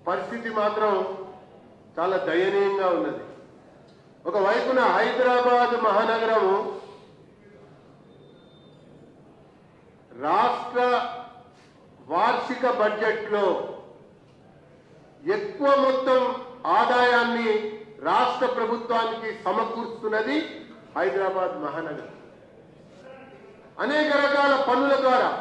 పరిస్థితి మాత్రం చాలా దయనీయంగా ఉన్నది ఒకవైపున హైదరాబాద్ మహానగరము రాష్ట్ర వార్షిక బడ్జెట్లో ఎక్కువ మొత్తం ఆదాయాన్ని రాష్ట్ర ప్రభుత్వానికి సమకూరుస్తున్నది హైదరాబాద్ మహానగరం అనేక రకాల పన్నుల ద్వారా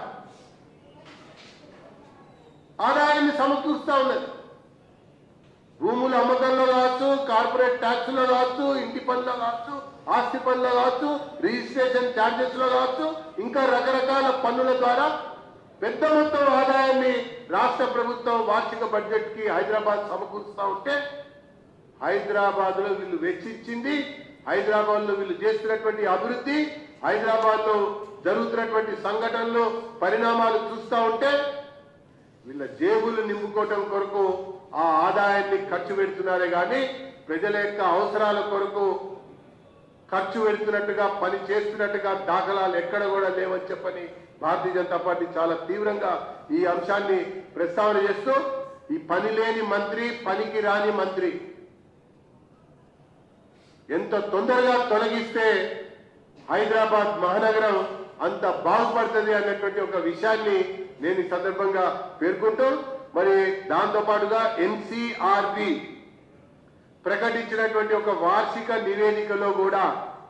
ఆదాయాన్ని సమకూరుస్తా ఉన్నది భూముల అమ్మకంలో కావచ్చు కార్పొరేట్ ట్యాక్స్లో కావచ్చు ఇంటి పనుల్లో కావచ్చు ఆస్తి పనుల్లో కావచ్చు రిజిస్ట్రేషన్ ఛార్జెస్ లో కావచ్చు ఇంకా రకరకాల పన్నుల ద్వారా పెద్ద మొత్తం ఆదాయాన్ని రాష్ట్ర ప్రభుత్వం వార్షిక బడ్జెట్ కి హైదరాబాద్ సమకూరుస్తా ఉంటే హైదరాబాద్ లో వీళ్ళు వెచ్చించింది హైదరాబాద్ లో వీళ్ళు చేస్తున్నటువంటి అభివృద్ధి హైదరాబాద్ లో జరుగుతున్నటువంటి సంఘటనలు పరిణామాలు చూస్తా ఉంటే వీళ్ళ జేబులు నింపుకోవటం కొరకు ఆ ఆదాయాన్ని ఖర్చు పెడుతున్నారే కానీ ప్రజల యొక్క అవసరాల కొరకు ఖర్చు పెడుతున్నట్టుగా పని చేస్తున్నట్టుగా దాఖలాలు ఎక్కడ కూడా లేవని చెప్పని భారతీయ జనతా పార్టీ చాలా తీవ్రంగా ఈ అంశాన్ని ప్రస్తావన చేస్తూ ఈ పని లేని మంత్రి పనికి రాని మంత్రి ఎంత తొందరగా తొలగిస్తే హైదరాబాద్ మహానగరం అంత బాగుపడుతుంది అన్నటువంటి ఒక విషయాన్ని నేను ఈ సందర్భంగా పేర్కొంటూ మరి దాంతో పాటుగా ఎన్సీఆర్బి ప్రకటించినటువంటి ఒక వార్షిక నివేదికలో కూడా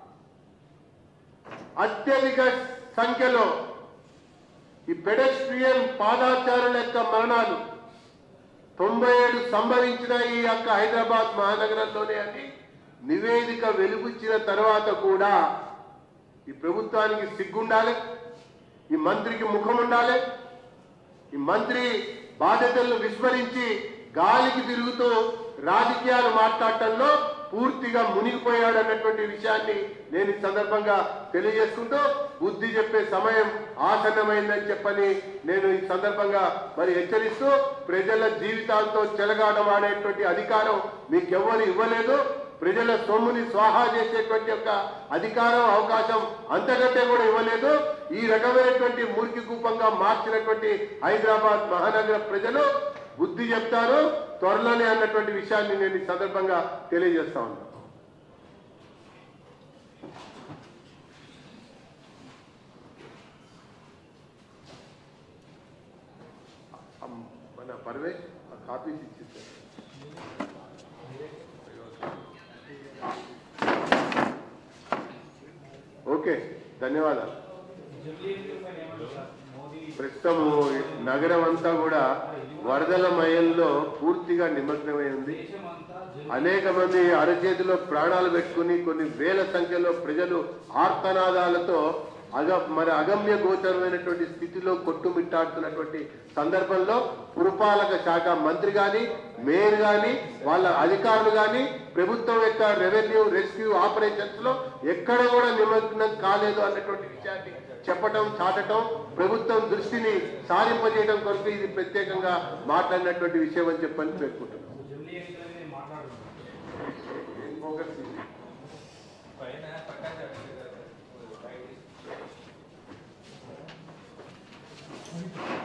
అత్యధిక సంఖ్యలో ఈ పెడస్ట్రియన్ పాదాచారుల యొక్క మరణాలు తొంభై ఏడు సంభవించిన ఈ యొక్క హైదరాబాద్ మహానగరంలోనే అని నివేదిక వెలుగుచ్చిన తర్వాత కూడా ఈ ప్రభుత్వానికి సిగ్గుండాలి ఈ మంత్రికి ముఖం ఉండాలి ఈ మంత్రి బాధ్యతలను విస్మరించి గాలికి తిరుగుతూ రాజకీయాలు మాట్లాడటంలో పూర్తిగా మునిగిపోయాడు అన్నటువంటి విషయాన్ని నేను ఈ సందర్భంగా తెలియజేసుకుంటూ బుద్ధి చెప్పే సమయం ఆసన్నమైందని చెప్పని నేను ఈ సందర్భంగా మరి హెచ్చరిస్తూ ప్రజల జీవితాలతో చెలగాటం ఆడేటువంటి అధికారం మీకెవ్వరు ఇవ్వలేదు ప్రజల సొమ్ముని స్వాహా చేసేటువంటి యొక్క అధికారం అవకాశం అంతకంటే కూడా ఇవ్వలేదు ఈ రకమైనటువంటి మురికి కూపంగా మార్చినటువంటి హైదరాబాద్ మహానగర ప్రజలు బుద్ధి చెప్తారు త్వరలోనే అన్నటువంటి విషయాన్ని నేను ఈ సందర్భంగా తెలియజేస్తా ఉన్నాను అమ్, మన పర్వేష్ ఆ కాపీస్ ఇచ్చేసారు ఓకే ధన్యవాదాలు ప్రస్తుతం నగరం అంతా కూడా వరదల మయంలో పూర్తిగా నిమగ్నమై ఉంది అనేక మంది అరచేతిలో ప్రాణాలు పెట్టుకుని కొన్ని వేల సంఖ్యలో ప్రజలు ఆర్తనాదాలతో అగ మరి అగమ్య గోచరమైనటువంటి స్థితిలో కొట్టుమిట్టాడుతున్నటువంటి సందర్భంలో పురపాలక శాఖ మంత్రి గాని మేయర్ గాని వాళ్ళ అధికారులు గాని ప్రభుత్వం యొక్క రెవెన్యూ రెస్క్యూ ఆపరేషన్స్ లో ఎక్కడ కూడా నిమగ్నం కాలేదు అన్నటువంటి విషయాన్ని చెప్పటం చాటటం ప్రభుత్వం దృష్టిని సారింపజేయడం కొరకు ఇది ప్రత్యేకంగా మాట్లాడినటువంటి విషయం అని చెప్పని పేర్కొంటున్నాం ఏం focus ఇది? పైన ప్రకాశ్